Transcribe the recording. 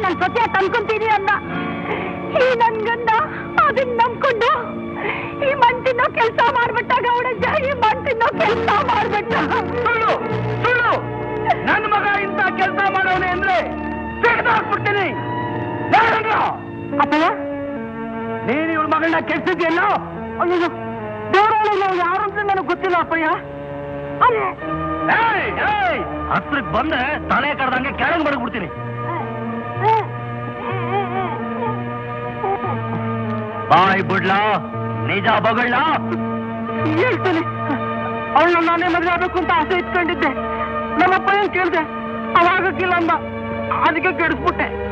ನನ್ ಸತ್ಯ ತಂದ್ಕೊಂತೀನಿ ಅಂದ ಈ ನನ್ ಗಂಡ ಅದನ್ನ ನಂಬ್ಕೊಂಡು ಈ ಮಂಟಿನೋ ಕೆಲ್ಸ ಮಾಡ್ಬಿಟ್ಟ ಗೌಡಜ್ಜ ಈ ಮಂಟಿನೋ ಕೆಲ್ಸ ಮಾಡ್ಬಿಟ್ಟ ಸುಳ್ಳು ಸುಳ್ಳು ನನ್ನ ಮಗ ಇಂಥ ಕೆಲಸ ಮಾಡೋನೆ ಅಂದ್ರೆ ತೆಗೆದಾಕ್ಬಿಡ್ತೀನಿ ಅಪ್ಪಯ್ಯ ನೀನು ಇವಳ ಮಗಳನ್ನ ಕೆಡ್ಸಿದ್ಯಲ್ಲ ಅಯ್ಯೋ ದೇವರೊಳಗೆ ಯಾರು ಅಂತ ನನಗೆ ಗೊತ್ತಿಲ್ಲ ಅಪ್ಪಯ್ಯ ಹತ್ರಕ್ ಬಂದ್ರೆ ತಲೆ ಕಡ್ದಂಗೆ ಕೆಳಗೆ ಮಡಗ್ಬಿಡ್ತೀನಿ ಬಾಯ್ ಬಿಡ್ಲಾ ನಿಜ ಬಗಳ್ ಹೇಳ್ತೀನಿ ಅವಳನ್ನ ನಾನೇ ಮದುವೆ ಆಗ್ಬೇಕು ಅಂತ ಆಸೆ ಇಟ್ಕೊಂಡಿದ್ದೆ ನಮ್ಮಪ್ಪ ಏನ್ ಕೇಳ್ದೆ ಅವಾಗಕ್ಕಿಲ್ಲ ಅಂದ ಅದಕ್ಕೆ ಕೆಡಿಸ್ಬಿಟ್ಟೆ